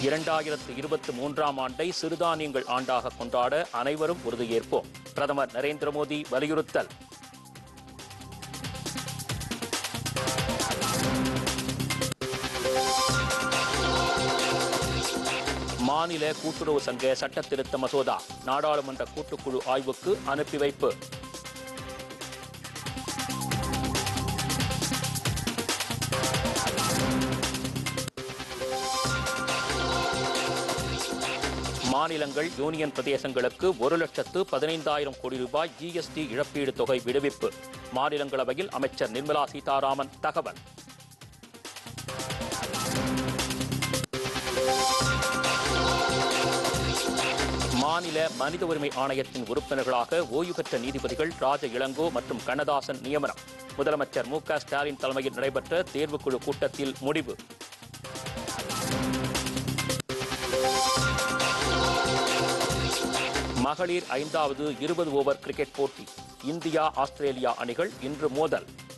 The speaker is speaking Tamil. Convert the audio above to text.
இரண்டாயிரத்து இருபத்தி மூன்றாம் ஆண்டை சிறுதானியங்கள் ஆண்டாக கொண்டாட அனைவரும் உறுதியேற்போம் பிரதமர் நரேந்திர மோடி வலியுறுத்தல் மாநில கூட்டுறவு சங்க சட்ட திருத்த மசோதா நாடாளுமன்ற கூட்டுக்குழு ஆய்வுக்கு அனுப்பி வைப்பு மாநிலங்கள் யூனியன் பிரதேசங்களுக்கு ஒரு லட்சத்து பதினைந்தாயிரம் கோடி ரூபாய் ஜிஎஸ்டி இழப்பீடு தொகை விடுவிப்பு மாநிலங்களவையில் அமைச்சர் நிர்மலா சீதாராமன் தகவல் மாநில மனித உரிமை ஆணையத்தின் உறுப்பினர்களாக ஓய்வு பெற்ற நீதிபதிகள் ராஜ இளங்கோ மற்றும் கண்ணதாசன் நியமனம் முதலமைச்சர் மு க ஸ்டாலின் தலைமையில் நடைபெற்ற தேர்வுக்குழு கூட்டத்தில் முடிவு மகளிர் ஐந்தாவது இருபது ஓவர் கிரிக்கெட் போட்டி இந்தியா ஆஸ்திரேலியா அணிகள் இன்று மோதல்